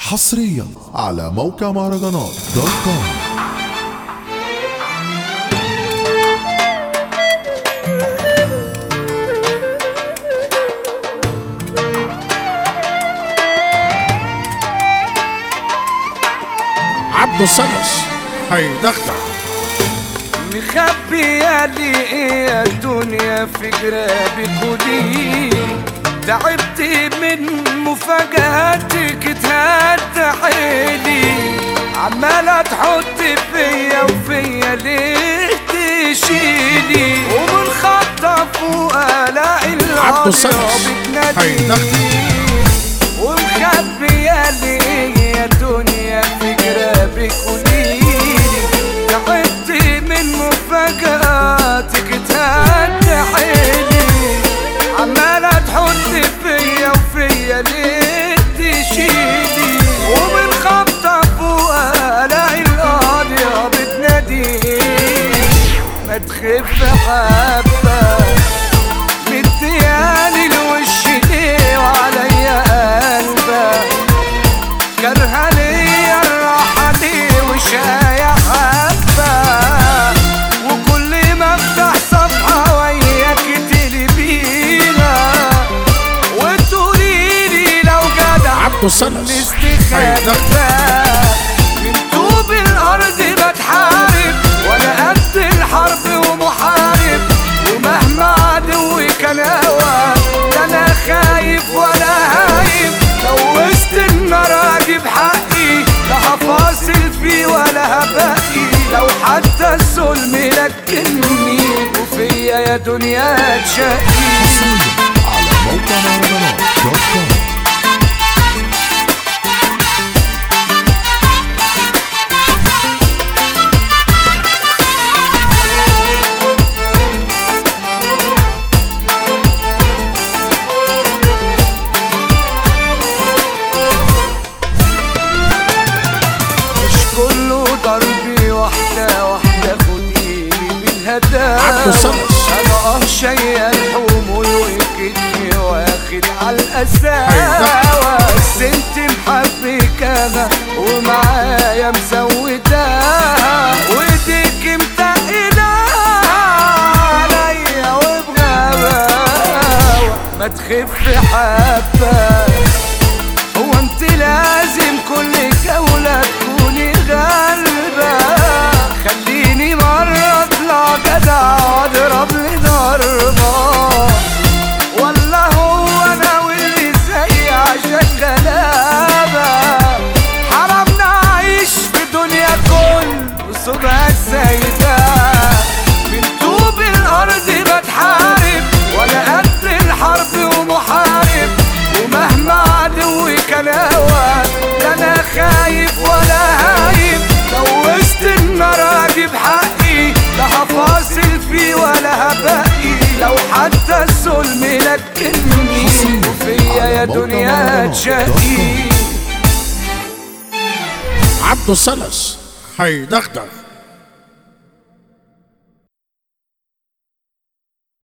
حصريا على موقع مهرجانات دوت كوم عبده السلس هيدغدغ مخبية لي ايه الدنيا في جرابك ودي تعبت من مفاجآتك تهد حيلي عمالة تحط فيا وفيا ليه تشيلي ومن خطة فوق الاقي عبده السلس العربية هيدغدغ. بتنادي ومخبية لي يا دنيا في جرابك قوليلي تعبت من مفاجآتك تهد حيلي عمالة تحط فيا وفيا ليه تشيلي ومن خبطة فوق الاقي القاضية بتنادي ما تخف حبة مدياني الوش ليه وعليا قلبك كرهة ليا الراحة ليه وشاية حبة وكل ما افتح صفحة وياك تقلبيها وتقوليلي لو جدع عبده السلس الاستخبى من طوب الارض بتحارب وانا قد الحرب ومحارب ومهما عدوي كان هوا لا انا خايف ولا هايب لو وسط النار اجيب حقي لا هفاصل فيه ولا هبقي لو حتى الظلم لكني وفيا يا دنيا تشقي حصريا على موقع مهرجانات دوت كوم مش كله ضربي واحدة واحدة خديني بالهداوة عبده السلس. أنا اه شيال حمول وكتني واخد على القساوة بس انت محبك انا ومعايا مزوداها وايديك متقلة عليا وبغباوة ما تخف حبة هو انت لازم كل جولة تكوني غالبة خليني مرة اطلع جدع واضرب لي ضربة ولا هو انا واللي زي عشان غلابة حرام نعيش في دنيا كل وصبها سايدة من طوب الارض بتحارب وانا قد الحرب ومحارب ومهما عدوي كان هوا لا انا خايف ولا هايب لو وسط النار اجيب حقي لا هفاصل فيه ولا هبقي لو حتى الظلم لكني وفيا يا دنيا تشقي عبده السلس هيدغدغ